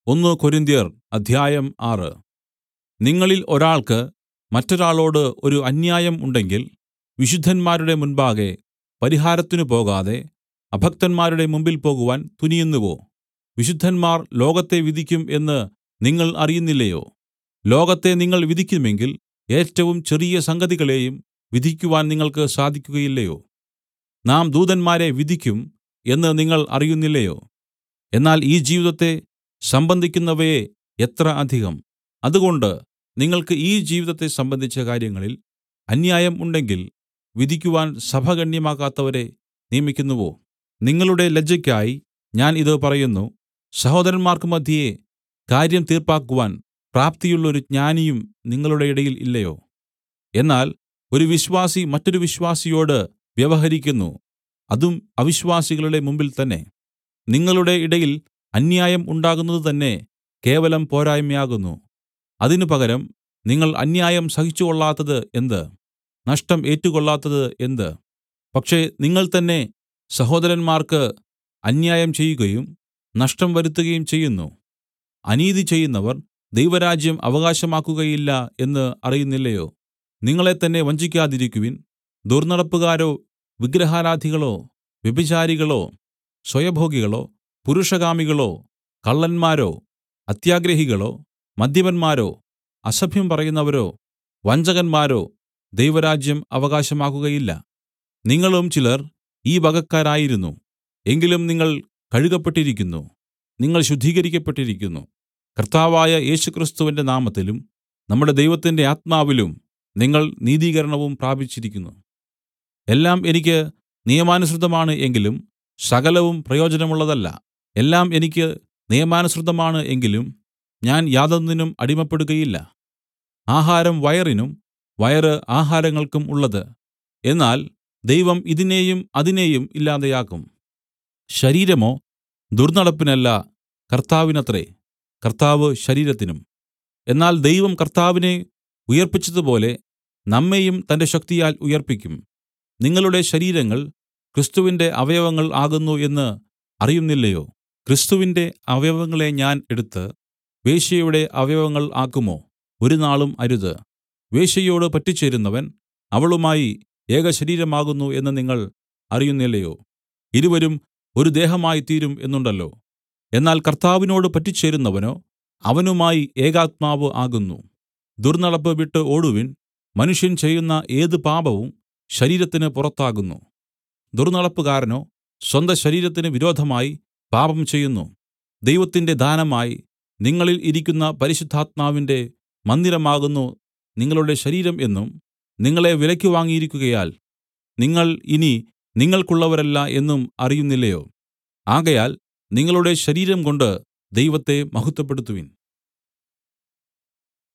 ഒന്ന് കൊരിന്ത്യർ അധ്യായം ആറ് നിങ്ങളിൽ ഒരാൾക്ക് മറ്റൊരാളോട് ഒരു അന്യായം ഉണ്ടെങ്കിൽ വിശുദ്ധന്മാരുടെ മുൻപാകെ പരിഹാരത്തിന് പോകാതെ അഭക്തന്മാരുടെ മുമ്പിൽ പോകുവാൻ തുനിയുന്നുവോ വിശുദ്ധന്മാർ ലോകത്തെ വിധിക്കും എന്ന് നിങ്ങൾ അറിയുന്നില്ലയോ ലോകത്തെ നിങ്ങൾ വിധിക്കുമെങ്കിൽ ഏറ്റവും ചെറിയ സംഗതികളെയും വിധിക്കുവാൻ നിങ്ങൾക്ക് സാധിക്കുകയില്ലയോ നാം ദൂതന്മാരെ വിധിക്കും എന്ന് നിങ്ങൾ അറിയുന്നില്ലയോ എന്നാൽ ഈ ജീവിതത്തെ സംബന്ധിക്കുന്നവയെ എത്ര അധികം അതുകൊണ്ട് നിങ്ങൾക്ക് ഈ ജീവിതത്തെ സംബന്ധിച്ച കാര്യങ്ങളിൽ അന്യായം ഉണ്ടെങ്കിൽ വിധിക്കുവാൻ സഭ ഗണ്യമാക്കാത്തവരെ നിയമിക്കുന്നുവോ നിങ്ങളുടെ ലജ്ജയ്ക്കായി ഞാൻ ഇത് പറയുന്നു സഹോദരന്മാർക്ക് മദ്ധ്യേ കാര്യം തീർപ്പാക്കുവാൻ പ്രാപ്തിയുള്ളൊരു ജ്ഞാനിയും നിങ്ങളുടെ ഇടയിൽ ഇല്ലയോ എന്നാൽ ഒരു വിശ്വാസി മറ്റൊരു വിശ്വാസിയോട് വ്യവഹരിക്കുന്നു അതും അവിശ്വാസികളുടെ മുമ്പിൽ തന്നെ നിങ്ങളുടെ ഇടയിൽ അന്യായം ഉണ്ടാകുന്നത് തന്നെ കേവലം പോരായ്മയാകുന്നു അതിന് പകരം നിങ്ങൾ അന്യായം സഹിച്ചുകൊള്ളാത്തത് എന്ത് നഷ്ടം ഏറ്റുകൊള്ളാത്തത് എന്ത് പക്ഷേ നിങ്ങൾ തന്നെ സഹോദരന്മാർക്ക് അന്യായം ചെയ്യുകയും നഷ്ടം വരുത്തുകയും ചെയ്യുന്നു അനീതി ചെയ്യുന്നവർ ദൈവരാജ്യം അവകാശമാക്കുകയില്ല എന്ന് അറിയുന്നില്ലയോ നിങ്ങളെത്തന്നെ വഞ്ചിക്കാതിരിക്കുവിൻ ദുർന്നടപ്പുകാരോ വിഗ്രഹാരാധികളോ വ്യഭിചാരികളോ സ്വയഭോഗികളോ പുരുഷകാമികളോ കള്ളന്മാരോ അത്യാഗ്രഹികളോ മദ്യപന്മാരോ അസഭ്യം പറയുന്നവരോ വഞ്ചകന്മാരോ ദൈവരാജ്യം അവകാശമാക്കുകയില്ല നിങ്ങളും ചിലർ ഈ വകക്കാരായിരുന്നു എങ്കിലും നിങ്ങൾ കഴുകപ്പെട്ടിരിക്കുന്നു നിങ്ങൾ ശുദ്ധീകരിക്കപ്പെട്ടിരിക്കുന്നു കർത്താവായ യേശുക്രിസ്തുവിന്റെ നാമത്തിലും നമ്മുടെ ദൈവത്തിന്റെ ആത്മാവിലും നിങ്ങൾ നീതീകരണവും പ്രാപിച്ചിരിക്കുന്നു എല്ലാം എനിക്ക് നിയമാനുസൃതമാണ് എങ്കിലും സകലവും പ്രയോജനമുള്ളതല്ല എല്ലാം എനിക്ക് നിയമാനുസൃതമാണ് എങ്കിലും ഞാൻ യാതൊന്നിനും അടിമപ്പെടുകയില്ല ആഹാരം വയറിനും വയറ് ആഹാരങ്ങൾക്കും ഉള്ളത് എന്നാൽ ദൈവം ഇതിനെയും അതിനെയും ഇല്ലാതെയാക്കും ശരീരമോ ദുർന്നടപ്പിനല്ല കർത്താവിനത്രേ കർത്താവ് ശരീരത്തിനും എന്നാൽ ദൈവം കർത്താവിനെ ഉയിർപ്പിച്ചതുപോലെ നമ്മെയും തന്റെ ശക്തിയാൽ ഉയിർപ്പിക്കും നിങ്ങളുടെ ശരീരങ്ങൾ ക്രിസ്തുവിന്റെ അവയവങ്ങൾ ആകുന്നു എന്ന് അറിയുന്നില്ലയോ ക്രിസ്തുവിന്റെ അവയവങ്ങളെ ഞാൻ എടുത്ത് വേശ്യയുടെ അവയവങ്ങൾ ആക്കുമോ ഒരുനാളും അരുത് വേശ്യയോട് പറ്റിച്ചേരുന്നവൻ അവളുമായി ഏകശരീരമാകുന്നു എന്ന് നിങ്ങൾ അറിയുന്നില്ലയോ ഇരുവരും ഒരു ദേഹമായിത്തീരും എന്നുണ്ടല്ലോ എന്നാൽ കർത്താവിനോട് പറ്റിച്ചേരുന്നവനോ അവനുമായി ഏകാത്മാവ് ആകുന്നു ദുർന്നടപ്പ് വിട്ട് ഓടുവിൻ മനുഷ്യൻ ചെയ്യുന്ന ഏത് പാപവും ശരീരത്തിന് പുറത്താകുന്നു ദുർന്നടപ്പുകാരനോ സ്വന്ത ശരീരത്തിന് വിരോധമായി പാപം ചെയ്യുന്നു ദൈവത്തിന്റെ ദാനമായി നിങ്ങളിൽ ഇരിക്കുന്ന പരിശുദ്ധാത്മാവിന്റെ മന്ദിരമാകുന്നു നിങ്ങളുടെ ശരീരം എന്നും നിങ്ങളെ വിലയ്ക്ക് വാങ്ങിയിരിക്കുകയാൽ നിങ്ങൾ ഇനി നിങ്ങൾക്കുള്ളവരല്ല എന്നും അറിയുന്നില്ലയോ ആകയാൽ നിങ്ങളുടെ ശരീരം കൊണ്ട് ദൈവത്തെ മഹത്വപ്പെടുത്തുവിൻ